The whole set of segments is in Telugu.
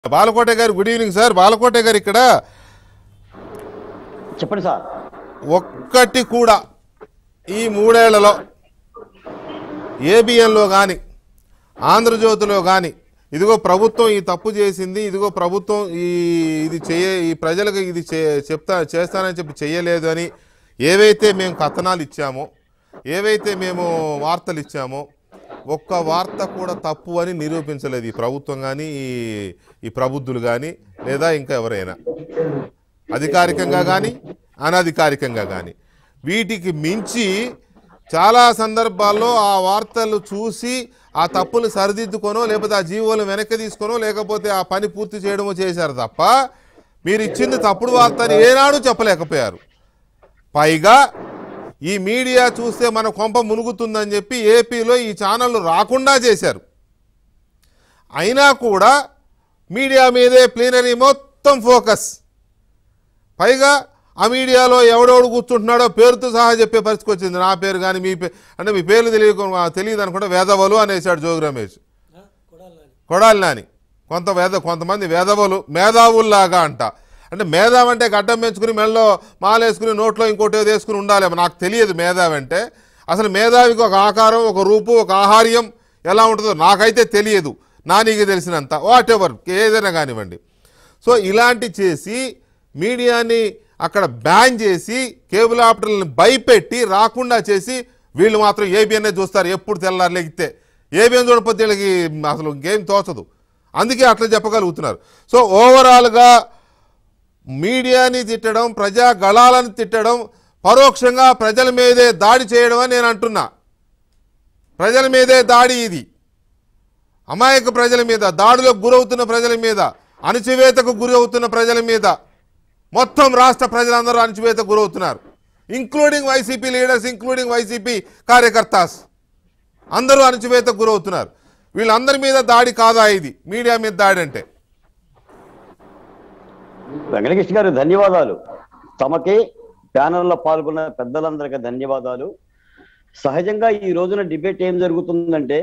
బాలకోట గారు గుడ్ ఈవినింగ్ సార్ బాలకోట గారు ఇక్కడ చెప్పండి సార్ ఒక్కటి కూడా ఈ మూడేళ్లలో ఏబిఎన్లో కానీ ఆంధ్రజ్యోతిలో కానీ ఇదిగో ప్రభుత్వం ఈ తప్పు చేసింది ఇదిగో ప్రభుత్వం ఈ ఇది చేయ ఈ ప్రజలకు ఇది చే చెప్తా చేస్తానని చెప్పి చేయలేదు అని ఏవైతే మేము కథనాలు ఇచ్చామో ఏవైతే మేము వార్తలు ఇచ్చామో ఒక్క వార్త కూడా తప్పు అని నిరూపించలేదు ఈ ప్రభుత్వం కానీ ఈ ఈ ప్రబుద్ధులు కానీ లేదా ఇంకా ఎవరైనా అధికారికంగా కానీ అనధికారికంగా కానీ వీటికి మించి చాలా సందర్భాల్లో ఆ వార్తలు చూసి ఆ తప్పులు సరిదిద్దుకొనో లేకపోతే ఆ జీవోలు వెనక్కి తీసుకొనో లేకపోతే ఆ పని పూర్తి చేయడమో చేశారు తప్ప మీరు ఇచ్చింది తప్పుడు వార్త అని ఏనాడు చెప్పలేకపోయారు పైగా ఈ మీడియా చూస్తే మన కొంప మునుగుతుందని చెప్పి ఏపీలో ఈ ఛానళ్ళు రాకుండా చేశారు అయినా కూడా మీడియా మీదే ప్లీనరీ మొత్తం ఫోకస్ పైగా ఆ మీడియాలో ఎవడెవడు కూర్చుంటున్నాడో పేరుతో సహా చెప్పే పరిస్థితి వచ్చింది నా పేరు కానీ మీ పేరు అంటే మీ పేర్లు తెలియకు తెలియదు అనుకుంటే వేదవలు అనేసాడు జోగి రమేష్ కొడాలి నాని కొంత వేద కొంతమంది వేదవులు మేధావుల్లాగా అంట అంటే మేధావి అంటే గడ్డం పెంచుకుని మెళ్ళలో మాలేసుకుని నోట్లో ఇంకోటి ఏదో వేసుకుని ఉండాలేమో నాకు తెలియదు మేధావి అంటే అసలు మేధావికి ఒక ఆకారం ఒక రూపు ఒక ఆహార్యం ఎలా ఉంటుందో నాకైతే తెలియదు నా నీకు తెలిసినంత వాట్ ఎవర్ ఏదైనా కానివ్వండి సో ఇలాంటి చేసి మీడియాని అక్కడ బ్యాన్ చేసి కేబుల్ ఆపరేటర్లను భయపెట్టి రాకుండా చేసి వీళ్ళు మాత్రం ఏబిఎన్ఏ చూస్తారు ఎప్పుడు తెల్లారు లెగితే ఏబిఎన్ చూడకపోతే వీళ్ళకి అసలు ఇంకేం తోచదు అందుకే అట్లా చెప్పగలుగుతున్నారు సో ఓవరాల్గా మీడియాని తిట్టడం ప్రజా గళాలను తిట్టడం పరోక్షంగా ప్రజల మీదే దాడి చేయడం అని నేను అంటున్నా ప్రజల మీదే దాడి ఇది అమాయక ప్రజల మీద దాడులకు గురవుతున్న ప్రజల మీద అణచివేతకు గురి అవుతున్న ప్రజల మీద మొత్తం రాష్ట్ర ప్రజలందరూ అణచివేతకు గురవుతున్నారు including YCP leaders including YCP కార్యకర్తాస్ అందరూ అణచివేతకు గురవుతున్నారు వీళ్ళందరి మీద దాడి కాదా ఇది మీడియా మీద దాడి అంటే వెంకటకృష్ణ గారు ధన్యవాదాలు తమకి ప్యానల్లో పాల్గొన్న పెద్దలందరికీ ధన్యవాదాలు సహజంగా ఈ రోజున డిబేట్ ఏం జరుగుతుందంటే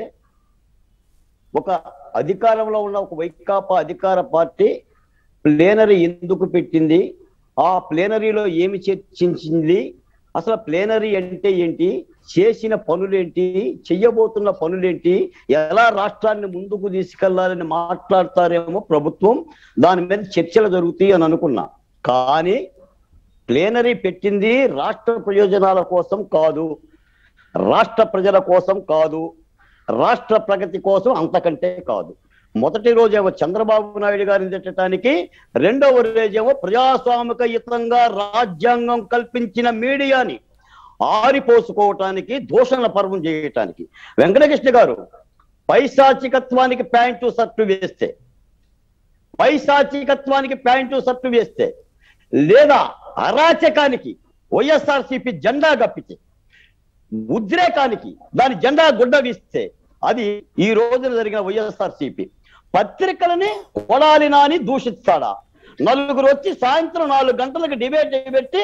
ఒక అధికారంలో ఉన్న ఒక వైకాపా అధికార పార్టీ ప్లేనరీ ఎందుకు పెట్టింది ఆ ప్లేనరీలో ఏమి చర్చించింది అసలు ప్లేనరీ అంటే ఏంటి చేసిన పనులేంటి చెయ్యబోతున్న పనులేంటి ఎలా రాష్ట్రాన్ని ముందుకు తీసుకెళ్లాలని మాట్లాడతారేమో ప్రభుత్వం దాని మీద చర్చలు జరుగుతాయి అని అనుకున్నా కానీ ప్లేనరీ పెట్టింది రాష్ట్ర ప్రయోజనాల కోసం కాదు రాష్ట్ర ప్రజల కోసం కాదు రాష్ట్ర ప్రగతి కోసం అంతకంటే కాదు మొదటి రోజేమో చంద్రబాబు నాయుడు గారిని తిట్టడానికి రెండవ రోజేమో ప్రజాస్వామికయుతంగా రాజ్యాంగం కల్పించిన మీడియాని ఆరిపోసుకోవటానికి దూషణ పర్వం చేయటానికి వెంకటకృష్ణ గారు పైశాచికత్వానికి ప్యాంటు షర్టు వేస్తే పైశాచికత్వానికి ప్యాంటు షర్టు వేస్తే లేదా అరాచకానికి వైఎస్ఆర్సీపీ జెండా గప్పితే ఉద్రేకానికి దాని జెండా గుడ్డ వీస్తే అది ఈ రోజున జరిగిన వైఎస్ఆర్సీపీ పత్రికలని కొడాలి నాని దూషిస్తాడా నలుగురు వచ్చి సాయంత్రం నాలుగు గంటలకు డిబేట్ పెట్టి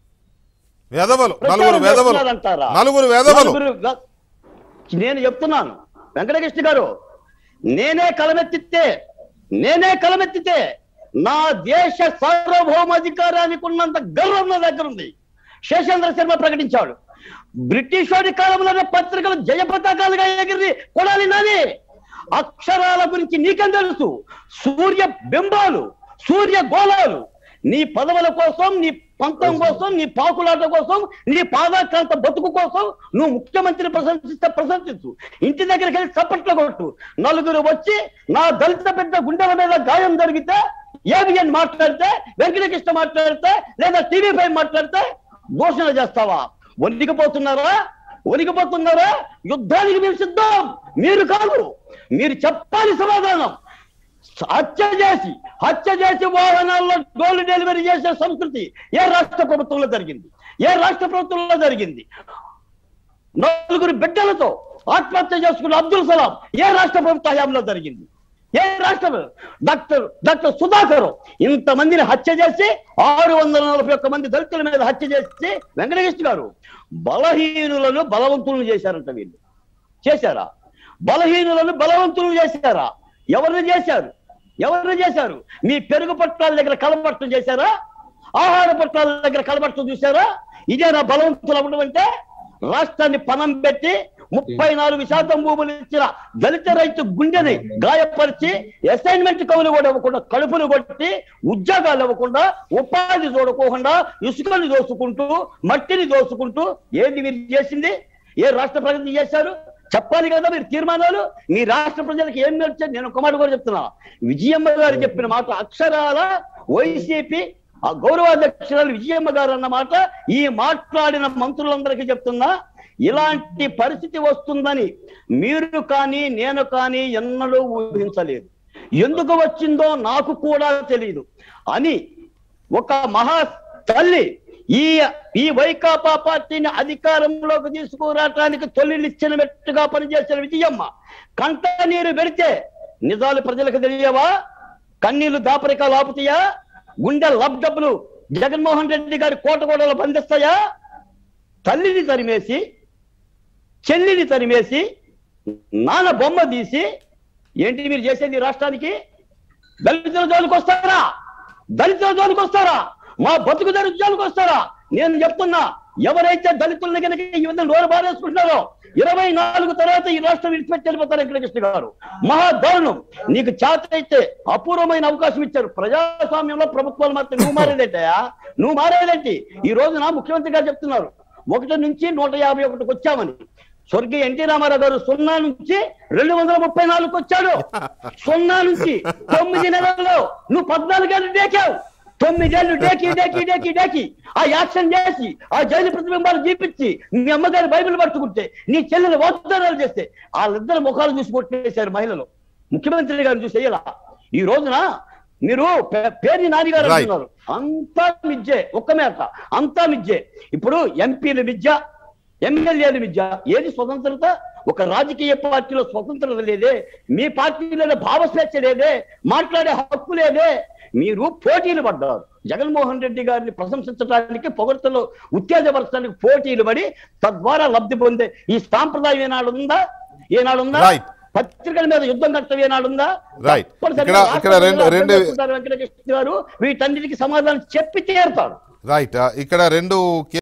వేదవలు నలుగురు ప్రచారం వేదవలు చేస్తున్నారంటారా? నలుగురు వేదవలు నలుగురు వే- నేను చెప్తున్నాను వెంకటకృష్ణ గారు నేనే కలమెత్తితే నేనే కలమెత్తితే నా దేశ సార్వభౌమాధికారానికి ఉన్నంత గర్వం నా దగ్గర ఉంది శేషేంద్ర శర్మ ప్రకటించాడు బ్రిటిష్ వాడి కాలంలోనే పత్రికలు జయ పతాకాలుగా ఎగిరి కొడాలి నాని అక్షరాల గురించి నీకేం తెలుసు సూర్య బింబాలు సూర్య గోళాలు నీ పదవుల కోసం నీ పంతం కోసం నీ పాకులాట కోసం నీ పాదాక్రాంత బతుకు కోసం నువ్వు ముఖ్యమంత్రిని ప్రశంసిస్తే ప్రశంసించు ఇంటి దగ్గరికి వెళ్ళి చప్పట్లు కొట్టు నలుగురు వచ్చి నా దళిత పెద్ద గుండెల మీద గాయం జరిగితే ఏబిఎన్ మాట్లాడితే వెంకటకృష్ణ మాట్లాడితే లేదా టీవీ పై మాట్లాడితే దూషణ చేస్తావా వణికిపోతున్నారా వణికిపోతున్నారా యుద్ధానికి మీరు సిద్ధం మీరు కాదు మీరు చెప్పాలి సమాధానం హత్య చేసి హత్య చేసి వాహనాల్లో డోలు డెలివరీ చేసే సంస్కృతి ఏ రాష్ట్ర ప్రభుత్వంలో జరిగింది ఏ రాష్ట్ర ప్రభుత్వంలో జరిగింది నలుగురు బిడ్డలతో ఆత్మహత్య చేసుకున్న అబ్దుల్ సలాం ఏ రాష్ట్ర ప్రభుత్వ హయాంలో జరిగింది ఏ రాష్ట్ర డాక్టర్ డాక్టర్ సుధాకర్ ఇంతమందిని హత్య చేసి ఆరు వందల నలభై ఒక్క మంది దళితుల మీద హత్య చేసి వెంకటకృష్ణ గారు బలహీనులను బలవంతులను చేశారంట వీళ్ళు చేశారా బలహీనులను బలవంతులు చేశారా ఎవరిని చేశారు ఎవరు చేశారు మీ పెరుగు పట్టాల దగ్గర కలపట్టం చేశారా ఆహార పట్టాల దగ్గర కలపట్టం చూశారా ఇదే నా బలవంతులు అవ్వడం అంటే రాష్ట్రాన్ని పనం పెట్టి ముప్పై నాలుగు శాతం భూములు ఇచ్చిన దళిత రైతు గుండెని గాయపరిచి అసైన్మెంట్ కవులు కూడా ఇవ్వకుండా కడుపులు కొట్టి ఉద్యోగాలు ఇవ్వకుండా ఉపాధి చూడకోకుండా ఇసుకని దోసుకుంటూ మట్టిని దోసుకుంటూ ఏంది మీరు చేసింది ఏ రాష్ట్ర ప్రగతి చేశారు చెప్పాలి కదా మీరు తీర్మానాలు మీ రాష్ట్ర ప్రజలకు ఏం నేర్చారు నేను ఒక మాట కూడా చెప్తున్నా విజయమ్మ గారు చెప్పిన మాట అక్షరాల వైసీపీ ఆ గౌరవాధ్యక్షురాలు విజయమ్మ గారు అన్న మాట ఈ మాట్లాడిన మంత్రులందరికీ చెప్తున్నా ఇలాంటి పరిస్థితి వస్తుందని మీరు కానీ నేను కానీ ఎన్నడూ ఊహించలేదు ఎందుకు వచ్చిందో నాకు కూడా తెలియదు అని ఒక మహా తల్లి ఈ ఈ వైకాపా పార్టీని అధికారంలోకి తీసుకురావటానికి తొలిలిచ్చిన మెట్టుగా పనిచేసిన విజయమ్మ కంట నీరు పెడితే నిజాలు ప్రజలకు తెలియవా కన్నీళ్లు దాపరికాలు ఆపుతాయా గుండె లబ్డబ్బులు జగన్మోహన్ రెడ్డి గారి కోట కోటలు బంధిస్తాయా తల్లిని తరిమేసి చెల్లిని తరిమేసి నాన్న బొమ్మ తీసి ఏంటి మీరు చేసేది ఈ రాష్ట్రానికి దళితుల జోలికి వస్తారా దళితుల జోలికి వస్తారా మా బతుకు దళితులకు వస్తారా నేను చెప్తున్నా ఎవరైతే దళితుల్ని కనుక ఈ విధంగా నోరు బారేసుకుంటున్నారో ఇరవై నాలుగు తర్వాత ఈ రాష్ట్రం విడిచిపెట్టి వెళ్ళిపోతారు వెంకటకృష్ణ గారు మహా దారుణం నీకు చేత అయితే అపూర్వమైన అవకాశం ఇచ్చారు ప్రజాస్వామ్యంలో ప్రభుత్వాలు మాత్రం నువ్వు మారేదేంటయా నువ్వు మారేదేంటి ఈ రోజున ముఖ్యమంత్రి గారు చెప్తున్నారు ఒకటి నుంచి నూట యాభై ఒకటికి వచ్చామని స్వర్గీయ ఎన్టీ రామారావు గారు సున్నా నుంచి రెండు వందల ముప్పై నాలుగుకి వచ్చాడు సున్నా నుంచి తొమ్మిది నెలల్లో నువ్వు పద్నాలుగేళ్ళు డేకావు తొమ్మిదేళ్లు డేకి డేకి డేకి డేకి ఆ యాక్షన్ చేసి ఆ జైలు ప్రతిబింబాలు చూపించి మీ అమ్మగారి బైబిల్ పట్టుకుంటే నీ చెల్లెలు వాగ్దానాలు చేస్తే వాళ్ళిద్దరు ముఖాలు చూసి కొట్టేశారు మహిళలు ముఖ్యమంత్రి గారిని చూసి అయ్యలా ఈ రోజున మీరు పే- పేర్ని నాని గారు Right. అంటున్నారు అంతా మిజ్జే ఒక్క మేట అంతా మిజ్జే ఇప్పుడు ఎంపీల విద్య ఎమ్మెల్యేల విద్య ఏది స్వతంత్రత ఒక రాజకీయ పార్టీలో స్వతంత్రత లేదే మీ పార్టీలో భావస్వేచ్ఛ లేదే మాట్లాడే హక్కు లేదే మీరు పోటీలు పడ్డారు జగన్మోహన్ రెడ్డి గారిని ప్రశంసించడానికి పొగడ్తలో ఉత్తేజపరచడానికి పోటీలు పడి తద్వారా లబ్ధి పొందే ఈ సాంప్రదాయం ఏనాడు ఉందా ఏనాడు ఉందా Right. పత్రికల మీద యుద్ధం కట్టడం ఏనాడు ఉందా Right. తప్పనిసరిగా ఇక్కడ- ఇక్కడ రెండు- రాష్ట్ర ప్రజలు రెండు- అర్థం చేసుకుంటారు వెంకటకృష్ణ గారు వీటన్నిటికీ సమాధానం చెప్పి తీరుతారు రైట్ ఇక్కడ రెండు